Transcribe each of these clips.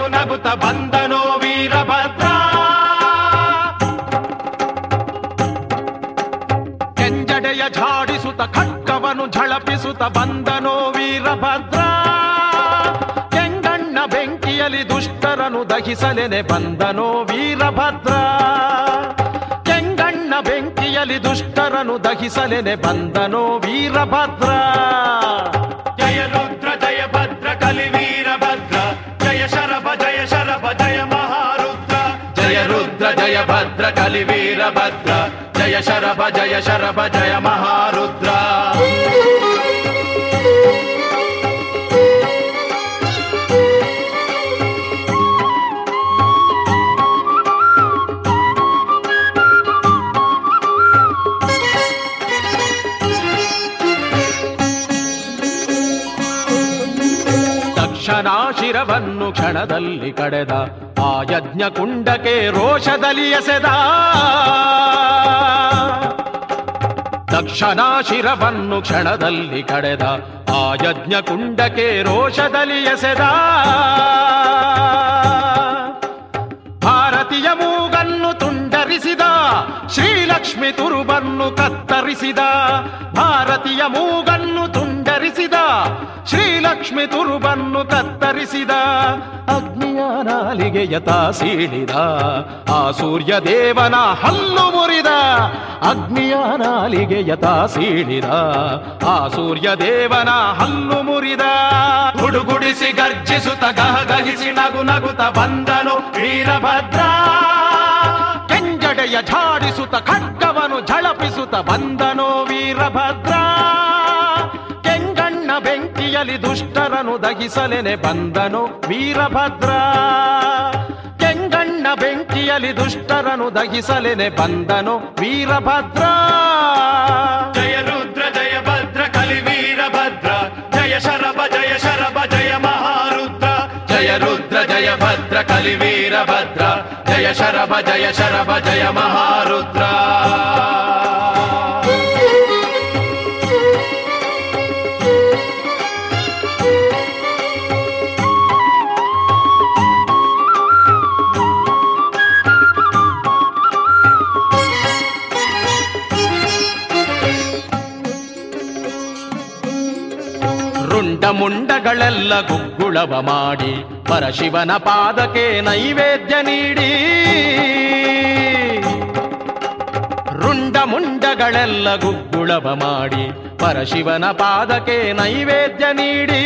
ನಗುತ್ತ ಬಂದನೋ ವೀರಭದ್ರ ಕೆಂಜಡೆಯ ಝಾಡಿಸುತ್ತ ಖಡ್ಗವನು ಝಳಪಿಸುತ್ತ ಬಂದನೋ ವೀರಭದ್ರ ಕೆಂಗಣ್ಣ ಬೆಂಕಿಯಲ್ಲಿ ದುಷ್ಟರನು ದಹಿಸಲೆನೆ ಬಂದನೋ ವೀರಭದ್ರ ಕೆಂಗಣ್ಣ ಬೆಂಕಿಯಲ್ಲಿ ದುಷ್ಟರನು ದಹಿಸಲೆನೆ ಬಂದನೋ ವೀರಭದ್ರ ಜಯ ರುದ್ರ ಜಯ ಭದ್ರ ಕಲಿ ವೀರಭದ್ರ ಜಯ ಶರಭ ಜಯ ಶರಭ ಜಯ ಮಹಾರುದ್ರ ಜಯ ರುದ್ರ ಜಯ ಭದ್ರ ಕಲಿ ವೀರಭದ್ರ ಜಯ ಶರಭ ಜಯ ಶರಭ ಜಯ ಮಹಾರುದ್ರ ತಕ್ಷಣ ಶಿರವನ್ನು ಕ್ಷಣದಲ್ಲಿ ಕಡೆದ ಆ ಯಜ್ಞ ಕುಂಡಕ್ಕೆ ರೋಷದಲ್ಲಿ ಎಸೆದ ತಕ್ಷಣ ಶಿರವನ್ನು ಕ್ಷಣದಲ್ಲಿ ಕಡೆದ ಆ ಯಜ್ಞ ಕುಂಡಕ್ಕೆ ರೋಷದಲ್ಲಿ ಎಸೆದ ಭಾರತೀಯ ಮೂಗನ್ನು ತುಂಡರಿಸಿದ ಶ್ರೀಲಕ್ಷ್ಮಿ ತುರುಬನ್ನು ಕತ್ತರಿಸಿದ ಭಾರತೀಯ ಮೂಗನ್ನು ತುಂಡರಿಸಿದ ಶ್ರೀಲಕ್ಷ್ಮಿ ತುರುಬನ್ನು ಕತ್ತರಿಸಿದ ಅಗ್ನಿಯ ನಾಲಿಗೆ ಯಥಾ ಸೀಳಿದ ಆ ಸೂರ್ಯ ದೇವನ ಹಲ್ಲು ಮುರಿದ ಅಗ್ನಿಯ ನಾಲಿಗೆ ಯಥಾ ಸೀಳಿದ ಆ ಸೂರ್ಯ ದೇವನ ಹಲ್ಲು ಮುರಿದ ಗುಡುಗುಡಿಸಿ ಗರ್ಜಿಸುತ್ತ ಗಹಗಹಿಸಿ ನಗು ನಗುತ್ತ ಬಂದನು ವೀರಭದ್ರ ಕೆಂಜಡೆಯ ಝಾಡಿಸುತ್ತ ಖಡ್ಗವನು ಝಳಪಿಸುತ್ತ ಬಂದನೋ ವೀರಭದ್ರ ಕೆಂಗಣ್ಣ ಬೆಂಕಿಯಲ್ಲಿ ದುಷ್ಟರನು ದಗಿಸಲೆನೆ ಬಂದನು ವೀರಭದ್ರ ಕೆಂಗಣ್ಣ ಬೆಂಕಿಯಲ್ಲಿ ದುಷ್ಟರನು ದಗಿಸಲೆನೆ ಬಂದನು ವೀರಭದ್ರ ಜಯ ರುದ್ರ ಜಯ ಭದ್ರ ಕಲಿ ವೀರಭದ್ರ ಜಯ ಶರಭ ಜಯ ಶರಭ ಜಯ ಮಹಾರುದ್ರ ಜಯ ರುದ್ರ ಜಯ ಭದ್ರ ಕಲಿ ವೀರಭದ್ರ ಜಯ ಶರಭ ಜಯ ಶರಭ ಜಯ ಮಹಾರುದ್ರ ರುಂಡ ಮುಂಡಗಳೆಲ್ಲ ಗುಗ್ಗುಳವ ಮಾಡಿ ಪರಶಿವನ ಪಾದಕ್ಕೆ ನೈವೇದ್ಯ ನೀಡಿ ರುಂಡ ಮುಂಡಗಳೆಲ್ಲ ಗುಗ್ಗುಳವ ಮಾಡಿ ಪರಶಿವನ ಪಾದಕ್ಕೆ ನೈವೇದ್ಯ ನೀಡಿ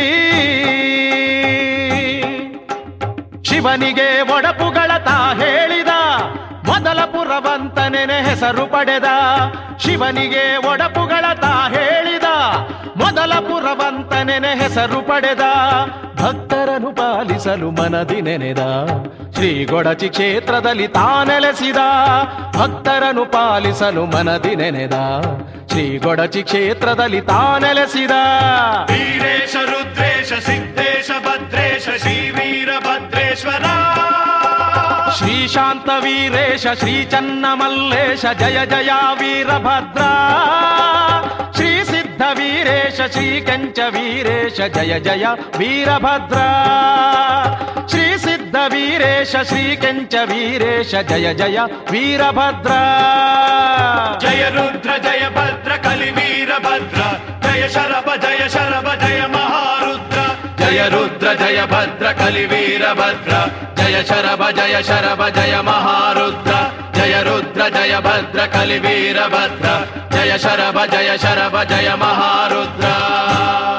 ಶಿವನಿಗೆ ಒಡಪುಗಳ ತಾ ಹೇಳಿದ ಮೊದಲ ಪುರವಂತನೆನೆ ಹೆಸರು ಪಡೆದ ಶಿವನಿಗೆ ಒಡಪುಗಳ ತಾ ಹೇಳಿದ ಮೊದಲ ಪುರವಂತನೆನೆ ಹೆಸರು ಪಡೆದ ಭಕ್ತರನು ಪಾಲಿಸಲು ಮನದಿ ನೆನೆದ ಶ್ರೀ ಗೊಡಚಿ ಕ್ಷೇತ್ರದಲ್ಲಿ ತಾನೆಲೆಸಿದ ಭಕ್ತರನು ಪಾಲಿಸಲು ಮನದಿ ನೆನೆದ ಶ್ರೀ ಗೊಡಚಿ ಕ್ಷೇತ್ರದಲ್ಲಿ ತಾನೆಲೆಸಿದ ವೀರೇಶ ರುದ್ರೇಶ ಸಿದ್ದೇಶ ಭದ್ರೇಶ ಶ್ರೀ ವೀರಭದ್ರೇಶ್ವರ ಶ್ರೀ ಶಾಂತ ವೀರೇಶ ಶ್ರೀ ಚನ್ನ ಮಲ್ಲೇಶ ಜಯ ಜಯ ವೀರಭದ್ರ ಶ್ರೀ ಸಿದ್ಧ ವೀರೇಶ ಶ್ರೀ ಕಂಚ ವೀರೇಶ ಜಯ ಜಯ ವೀರಭದ್ರ ಶ್ರೀ ಸಿದ್ಧ ವೀರೇಶ ಶ್ರೀ ಕಂಚ ವೀರೇಶ ಜಯ ಜಯ ವೀರಭದ್ರ ಜಯ ರುದ್ರ ಜಯ ಭದ್ರ ಕಲಿ ವೀರಭದ್ರ ಜಯ ಶರಭ ಜಯ ಶರಭ ಜಯ ಮಹಾರುದ್ರ ಜಯ ರುದ್ರ ಜಯ ಭದ್ರ ಕಲಿ ವೀರಭದ್ರ ಜಯ ಶರಭ ಜಯ ಶರಭ ಜಯ ಮಹಾರುದ್ರ ಜಯ ರುದ್ರ ಜಯ ಭದ್ರ ಕಲಿ ವೀರಭದ್ರ ಜಯ ಶರಭ ಜಯ ಶರಭ ಜಯ ಮಹಾರುದ್ರ